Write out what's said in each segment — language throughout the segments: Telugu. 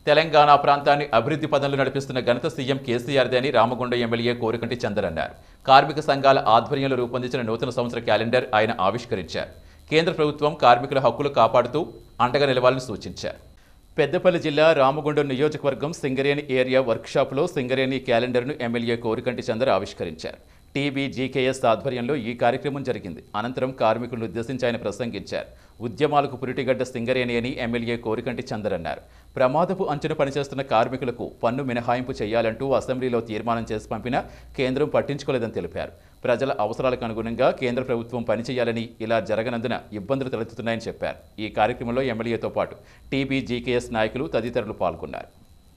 తెలంగాణ ప్రాంతాన్ని అభివృద్ధి పదంలో నడిపిస్తున్న ఘనత సీఎం కేసీఆర్దే అని రామగుండ ఎమ్మెల్యే కోరికంటి చందర్ అన్నారు కార్మిక సంఘాల ఆధ్వర్యంలో రూపొందించిన నూతన సంవత్సర క్యాలెండర్ ఆయన ఆవిష్కరించారు కేంద్ర ప్రభుత్వం కార్మికుల హక్కులు కాపాడుతూ అండగా నిలవాలని సూచించారు పెద్దపల్లి జిల్లా రామగుండం నియోజకవర్గం సింగరేణి ఏరియా వర్క్షాప్లో సింగరేణి క్యాలెండర్ను ఎమ్మెల్యే కోరికంటి చందర్ ఆవిష్కరించారు టీబీ జీకేఎస్ ఆధ్వర్యంలో ఈ కార్యక్రమం జరిగింది అనంతరం కార్మికులను ఉద్దేశించి ఆయన ప్రసంగించారు ఉద్యమాలకు పురిటిగడ్డ సింగరేణి అని ఎమ్మెల్యే కోరికంటి చందర్ అన్నారు ప్రమాదపు అంచున పనిచేస్తున్న కార్మికులకు పన్ను మినహాయింపు చేయాలంటూ అసెంబ్లీలో తీర్మానం చేసి పంపినా కేంద్రం పట్టించుకోలేదని తెలిపారు ప్రజల అవసరాలకు అనుగుణంగా కేంద్ర ప్రభుత్వం పనిచేయాలని ఇలా జరగనందున ఇబ్బందులు తలెత్తుతున్నాయని చెప్పారు ఈ కార్యక్రమంలో ఎమ్మెల్యేతో పాటు టీబీ జీకేఎస్ నాయకులు తదితరులు పాల్గొన్నారు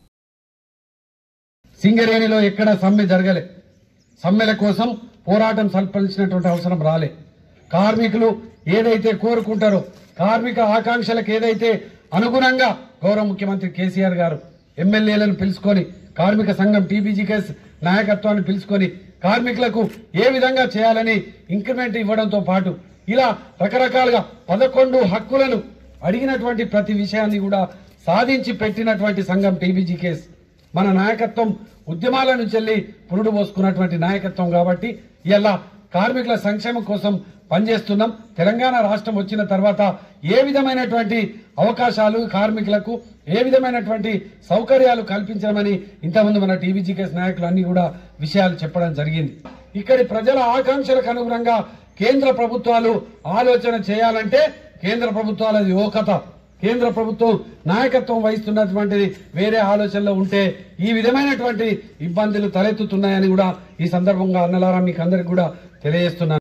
సింగరేణిలో ఎక్కడ సమ్మె జరగలే సమ్మెల కోసం పోరాటం సల్పలించినటువంటి అవసరం రాలే కార్మికులు ఏదైతే కోరుకుంటారో కార్మిక ఆకాంక్షలకు ఏదైతే అనుగుణంగా గౌరవ ముఖ్యమంత్రి కేసీఆర్ గారు ఎమ్మెల్యేలను పిలుచుకొని కార్మిక సంఘం టీబీజీకేఎస్ నాయకత్వాన్ని పిలుచుకొని కార్మికులకు ఏ విధంగా చేయాలని ఇంక్రిమెంట్ ఇవ్వడంతో పాటు ఇలా రకరకాలుగా పదకొండు హక్కులను అడిగినటువంటి ప్రతి విషయాన్ని కూడా సాధించి పెట్టినటువంటి సంఘం టీబీజీకేఎస్ మన నాయకత్వం ఉద్యమాల నుంచి వెళ్ళి పురుడు పోసుకున్నటువంటి నాయకత్వం కాబట్టి ఇలా కార్మికుల సంక్షేమం కోసం పనిచేస్తున్నాం తెలంగాణ రాష్ట్రం వచ్చిన తర్వాత ఏ విధమైనటువంటి అవకాశాలు కార్మికులకు ఏ విధమైనటువంటి సౌకర్యాలు కల్పించమని ఇంతకుముందు మన టీవీజీకేఎస్ నాయకులు అన్ని కూడా విషయాలు చెప్పడం జరిగింది ఇక్కడి ప్రజల ఆకాంక్షలకు అనుగుణంగా కేంద్ర ప్రభుత్వాలు ఆలోచన చేయాలంటే కేంద్ర ప్రభుత్వాల యువకత కేంద్ర ప్రభుత్వం నాయకత్వం వహిస్తున్నటువంటిది వేరే ఆలోచనలో ఉంటే ఈ విధమైనటువంటి ఇబ్బందులు తలెత్తుతున్నాయని కూడా ఈ సందర్భంగా అన్నలారా మీకు అందరికి కూడా తెలియజేస్తున్నాను